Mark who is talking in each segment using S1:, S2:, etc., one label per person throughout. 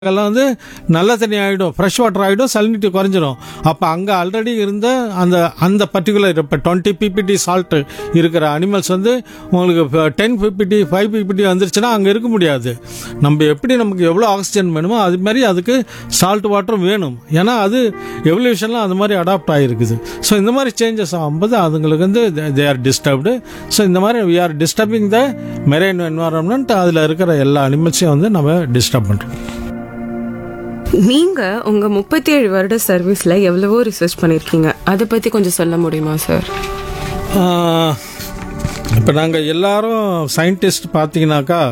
S1: எல்லாம் வந்து நல்ல தண்ணி ஆகிடும் ஃப்ரெஷ் வாட்டர் ஆகிடும் சலினிட்டி குறைஞ்சிரும் அப்போ அங்கே ஆல்ரெடி இருந்த அந்த அந்த பர்டிகுலர் இப்போ டுவெண்ட்டி பிபிடி சால்ட் இருக்கிற அனிமல்ஸ் வந்து உங்களுக்கு டென் பிபிடி ஃபைவ் பிபிடி வந்துருச்சுன்னா அங்கே இருக்க முடியாது நம்ம எப்படி நமக்கு எவ்வளோ ஆக்சிஜன் வேணுமோ அது மாதிரி அதுக்கு சால்ட் வாட்டரும் வேணும் ஏன்னா அது எவல்யூஷனில் அந்த மாதிரி அடாப்ட் ஆகிருக்குது ஸோ இந்த மாதிரி சேஞ்சஸ் ஆகும்போது அதுங்களுக்கு வந்து தே ஆர் டிஸ்டர்ப்டு ஸோ இந்த மாதிரி we are disturbing the marine environment அதில் இருக்கிற எல்லா அனிமல்ஸையும் வந்து நம்ம டிஸ்டர்ப் பண்ணுறோம்
S2: நீங்க உங்க முப்பத்தி ஏழு வருட சர்வீஸ்ல எவ்வளவோ ரிசர்ச் பண்ணிருக்கீங்க அதை பத்தி கொஞ்சம் சொல்ல முடியுமா சார்
S1: இப்போ நாங்கள் எல்லாரும் சயின்டிஸ்ட் பார்த்தீங்கன்னாக்கா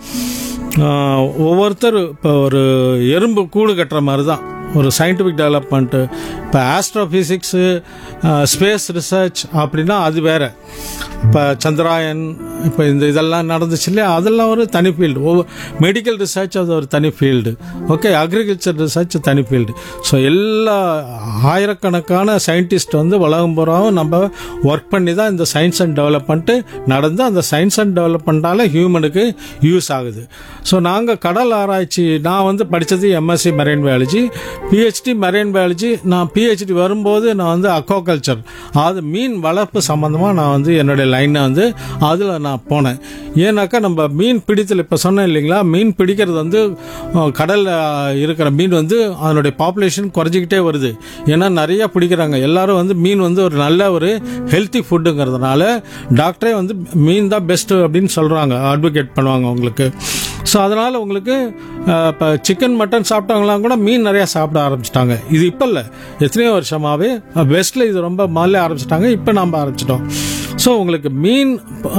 S1: ஆஹ், ஒவ்வொருத்தர் இப்போ ஒரு எறும்பு கூடு கட்டுற மாதிரி தான் ஒரு சயின்டிஃபிக் டெவலப்மெண்ட்டு இப்போ ஆஸ்ட்ரோஃபிசிக்ஸு ஸ்பேஸ் ரிசர்ச் அப்படின்னா அது வேற இப்போ சந்திராயன் இப்போ இந்த இதெல்லாம் நடந்துச்சு இல்லையா அதெல்லாம் ஒரு தனி ஃபீல்டு ஒவ்வொரு மெடிக்கல் ரிசர்ச் அது ஒரு தனி ஃபீல்டு ஓகே அக்ரிகல்ச்சர் ரிசர்ச் தனி ஃபீல்டு ஸோ எல்லா ஆயிரக்கணக்கான சயின்டிஸ்ட் வந்து உலகம் பூராவும் நம்ம ஒர்க் பண்ணி தான் இந்த சயின்ஸ் அண்ட் டெவலப்மெண்ட்டு நடந்து அந்த சயின்ஸ் அண்ட் டெவலப்மெண்ட்டால் ஹியூமனுக்கு யூஸ் ஆகுது ஸோ நாங்கள் கடல் ஆராய்ச்சி நான் வந்து படித்தது MSc marine biology PhD marine biology நான் பிஹெச்டி வரும்போது நான் வந்து அக்வாகல்ச்சர் அது மீன் வளர்ப்பு சம்மந்தமாக நான் வந்து என்னுடைய லைனை வந்து அதில் நான் போனேன் ஏன்னாக்கா நம்ம மீன் பிடித்தல் இப்போ சொன்னேன் இல்லைங்களா மீன் பிடிக்கிறது வந்து கடலில் இருக்கிற மீன் வந்து அதனுடைய பாப்புலேஷன் குறைஞ்சிக்கிட்டே வருது ஏன்னா நிறைய பிடிக்கிறாங்க எல்லாரும் வந்து மீன் வந்து ஒரு நல்ல ஒரு ஹெல்த்தி ஃபுட்டுங்கிறதுனால டாக்டரே வந்து மீன் தான் பெஸ்ட் அப்படின்னு சொல்கிறாங்க அட்வொகேட் பண்ணுவாங்க உங்களுக்கு ஸோ அதனால் உங்களுக்கு இப்போ சிக்கன் மட்டன் சாப்பிட்டவங்களாம் கூட மீன் நிறையா சாப்பிட ஆரம்பிச்சிட்டாங்க இது இப்போ இல்லை எத்தனையோ வருஷமாகவே வெஸ்ட்டில் இது ரொம்ப முதல்ல ஆரம்பிச்சிட்டாங்க இப்போ நம்ம ஆரம்பிச்சிட்டோம் ஸோ உங்களுக்கு மீன்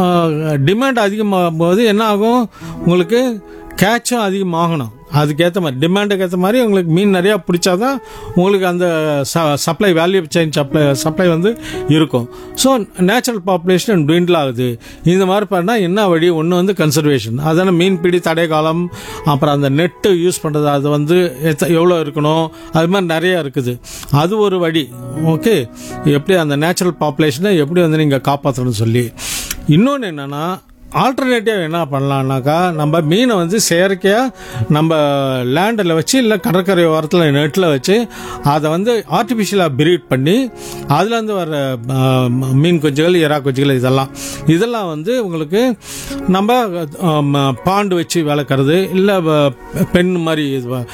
S1: டிமாண்ட் அதிகமாகும் போது என்ன ஆகும் உங்களுக்கு கேட்சும் அதிகமாகணும் அதுக்கேற்ற மாதிரி டிமாண்டுக்கு ஏற்ற மாதிரி உங்களுக்கு மீன் நிறையா பிடிச்சாதான் உங்களுக்கு அந்த supply value chain supply supply வந்து இருக்கும் ஸோ நேச்சுரல் பாப்புலேஷன் ட்விண்டில் ஆகுது இந்த மாதிரி பண்ணால் என்ன வழி ஒன்று வந்து கன்சர்வேஷன் அதான மீன்பிடி தடை காலம் அப்புறம் அந்த நெட்டு யூஸ் பண்ணுறது அது வந்து எத்த- எவ்வளோ இருக்கணும் அது மாதிரி நிறைய இருக்குது அது ஒரு வழி ஓகே எப்படி அந்த நேச்சுரல் பாப்புலேஷனை எப்படி வந்து நீங்கள் காப்பாற்றணும்னு சொல்லி இன்னொன்று என்னென்னா ஆல்டர்னேட்டிவ் என்ன பண்ணலான்னாக்கா நம்ம மீனை வந்து செயற்கையாக நம்ம லேண்டில் வச்சு இல்லை கடற்கரை ஓரத்தில் நெட்டில் வச்சு அதை வந்து ஆர்டிஃபிஷியலாக பிரீட் பண்ணி அதுலேருந்து வர ஆஹ், மீன் குஞ்சுகள் எறா குஞ்சுகள் இதெல்லாம் இதெல்லாம் வந்து உங்களுக்கு நம்ம ஆம், பாண்டு வச்சு வளர்க்குறது இல்லை பெண் மாதிரி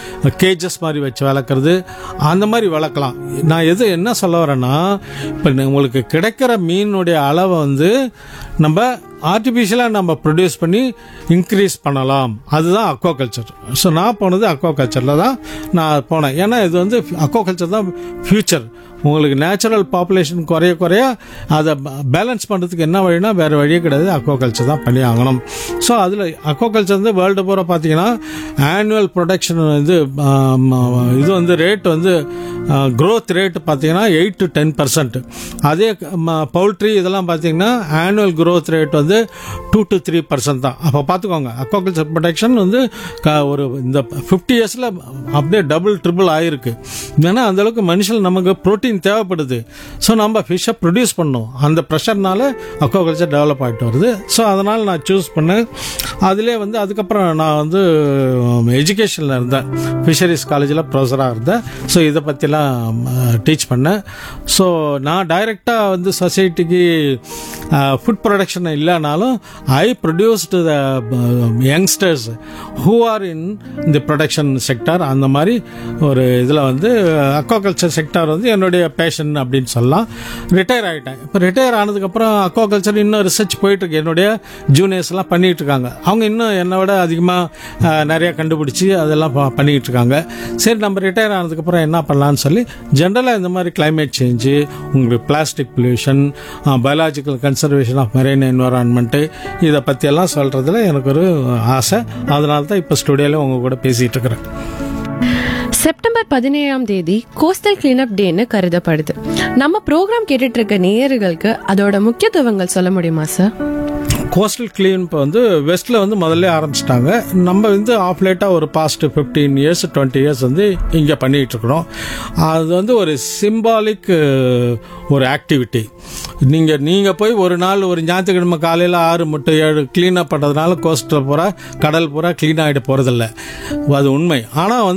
S1: கேஜஸ் மாதிரி வச்சு வளர்க்குறது அந்த மாதிரி வளர்க்கலாம் நான் எது என்ன சொல்ல வரேன்னா இப்போ உங்களுக்கு கிடைக்கிற மீனுடைய அளவை வந்து நம்ம ஆர்டிஃபிஷியலாக நம்ம ப்ரொடியூஸ் பண்ணி இன்க்ரீஸ் பண்ணலாம் அதுதான் அக்வாகல்ச்சர் ஸோ நான் போனது அக்வாகல்ச்சரில் தான் நான் போனேன் ஏன்னா இது வந்து அக்வாகல்ச்சர் தான் ஃப்யூச்சர் உங்களுக்கு நேச்சுரல் பாப்புலேஷன் குறைய குறைய அதை பேலன்ஸ் பண்ணுறதுக்கு என்ன வழினா வேறு வழியே கிடையாது அக்வாகல்ச்சர் தான் பண்ணி ஆகணும் ஸோ அதில் அக்வாகல்ச்சர் வந்து வேர்ல்டு பூரா பார்த்தீங்கன்னா ஆனுவல் ப்ரொடக்ஷன் வந்து ஆம், இது வந்து ரேட் வந்து க்ரோத் ரேட் பார்த்தீங்கன்னா எயிட் டு டென் பர்சன்ட் அதே பவுல்ட்ரி இதெல்லாம் பார்த்தீங்கன்னா ஆனுவல் க்ரோத் ரேட் வந்து டூ டு த்ரீ பர்சன்ட் தான் அப்போ பார்த்துக்கோங்க அக்வாகல்ச்சர் ப்ரொடக்ஷன் வந்து க- ஒரு இந்த ஃபிஃப்டி இயர்ஸில் அப்படியே டபுள் ட்ரிபிள் ஆகிருக்கு ஏன்னா அந்தளவுக்கு மனுஷன் நமக்கு ப்ரோட்டீன் தேவைப்படுது ஸோ நம்ம ஃபிஷ்ஷை ப்ரொடியூஸ் பண்ணோம் அந்த ப்ரெஷர்னால அக்வாகல்ச்சர் டெவலப் ஆகிட்டு வருது ஸோ அதனால் நான் சூஸ் பண்ணேன் அதிலே வந்து அதுக்கப்புறம் நான் வந்து எஜுகேஷனில் இருந்தேன் ஃபிஷரிஸ் காலேஜில் ப்ரொஃபஸராக இருந்தேன் ஸோ இதை பற்றிலாம் டீச் பண்ணேன் ஸோ நான் டைரெக்டாக வந்து சொசைட்டிக்கு ஃபுட் ப்ரொடக்ஷன் இல்லைனாலும் I produced the youngsters who are in the production sector அந்த மாதிரி ஒரு இதில் வந்து அக்வாகல்ச்சர் செக்டார் வந்து என்னுடைய பேஷன் அப்படின்னு சொல்லலாம் ரிட்டையர் ஆகிட்டேன் இப்போ ரிட்டையர் ஆனதுக்கப்புறம் அக்வாகல்ச்சர் இன்னும் ரிசர்ச் போயிட்டுருக்கு என்னுடைய ஜூனியர்ஸ்லாம் பண்ணிகிட்டு இருக்காங்க அவங்க இன்னும் என்னை விட அதிகமாக நிறைய கண்டுபிடிச்சி அதெல்லாம் ப- பண்ணிக்கிட்டு இருக்காங்க சரி நம்ம ரிட்டையர் ஆனதுக்கப்புறம் என்ன பண்ணலாம்னு சொல்லி ஜென்ரலாக இந்த மாதிரி climate சேஞ்சு உங்களுக்கு plastic pollution biological conservation of marine environment இதை பற்றியெல்லாம் சொல்கிறதுல எனக்கு ஒரு ஆசை அதனால தான் இப்போ ஸ்டுடியோவில் உங்கள் கூட பேசிகிட்டு இருக்கிறேன்
S3: செப்டம்பர் பதினேழாம் தேதி கோஸ்டல் கிளீனப் டேன்னு கருதப்படுது நம்ம ப்ரோக்ராம் கேட்டுட்டு இருக்க நேயர்களுக்கு அதோட முக்கியத்துவங்கள் சொல்ல முடியுமா சார்
S1: கோஸ்டல் கிளீன் இப்போ வந்து வெஸ்ட்டில் வந்து முதல்ல ஆரம்பிச்சிட்டாங்க நம்ம வந்து ஆஃப் லேட்டாக ஒரு past fifteen years twenty years வந்து இங்கே பண்ணிகிட்டு இருக்கிறோம் அது வந்து ஒரு சிம்பாலிக் ஒரு ஆக்டிவிட்டி நீங்கள் நீங்கள் போய் ஒரு நாள் ஒரு ஞாயிற்றுக்கிழமை காலையில் ஆறு முட்டை ஏழு க்ளீன் அப் பண்ணுறதுனால கோஸ்ட்டில் பூரா கடல் பூரா க்ளீன் ஆகிட போகிறதில்ல அது உண்மை ஆனால் வந்து